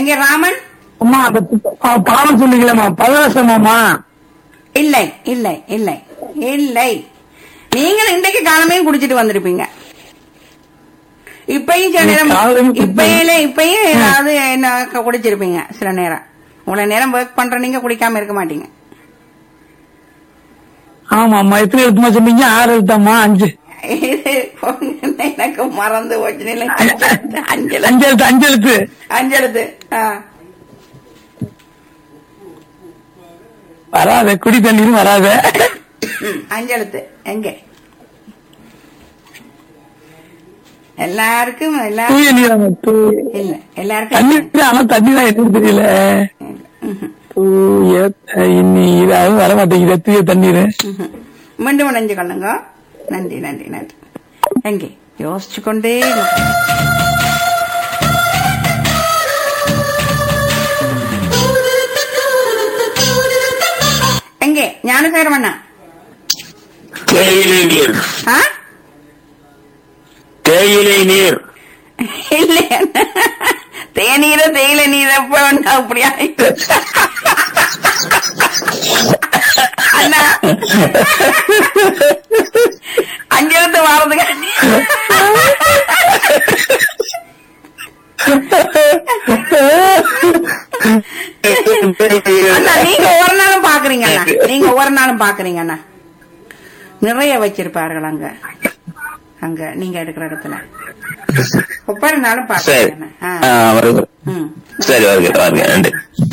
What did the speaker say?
எங்க ராமன் அம்மா அந்த பா- பாவம் சொன்னீங்களேம்மா பரவசமாம்மா இல்லை இல்லை இல்லை இல்லை நீங்கள் இன்றைக்கு காலமையும் குடிச்சிட்டு வந்திருப்பீங்க இப்பயும் சில நேரம் காலையில குடிப்பேன். இப்பயில இப்பயும் ஏதாவது என்ன க- குடிச்சிருப்பீங்க சில நேரம் இவ்வளவு நேரம் ஒர்க் பண்ற நீங்க குடிக்காம இருக்க மாட்டீங்க ஆமாம்மா எத்தனை எழுத்துமா சொன்னீங்க ஆறு எழுத்தாம்மா அஞ்சு இது எனக்கு மறந்து போச்சு இல்லை. அஞ்செழுத்து அஞ்செழுத்து அஞ்சு எழுத்து அஞ்சு எழுத்து அஞ்செழுத்து ஆ. வராத குடி தண்ணீரும் வராத ம், அஞ்செழுத்து எங்க எல்லாருக்கும் எல்லாரும் தூய நீராங்க தூய இல்ல எல்லாருக்கும் தண்ணி ஆனா தண்ணி தான் என்னன்னு தெரியல ம்ஹும். தூய நீர் அதுவும் வர மாட்டேங்குது தூய தண்ணீர் ம்ஹும். மீண்டும் இணைஞ்சு கொள்ளுங்க நன்றி நன்றி நன்றி எங்கே யோசிச்சு கொண்டே இரு. எங்கே ஞானசேரமண்ணா தேயிலை நீர் ஆ தேயிலை நீர் இல்லையா தேநீர தேயிலை நீர் எப்ப வேணா அப்படி ஆயிட்டு அண்ணா அங்கிருந்து வாரதுக்கு அண்ணா நீங்க ஒரு நாளும் பாக்குறீங்க அண்ணா நீங்க ஒரு நாளும் பாக்குறீங்க அண்ணா நிறைய வச்சிருப்பார்கள் அங்க அங்க நீங்க எடுக்கிற இடத்துல ஒவ்வொரு நாளும் சரி பாக்குறீங்க அண்ணா ஆ, ஆ. வருது ம் சரி வருகிறேன் வருகிறேன் நன்றி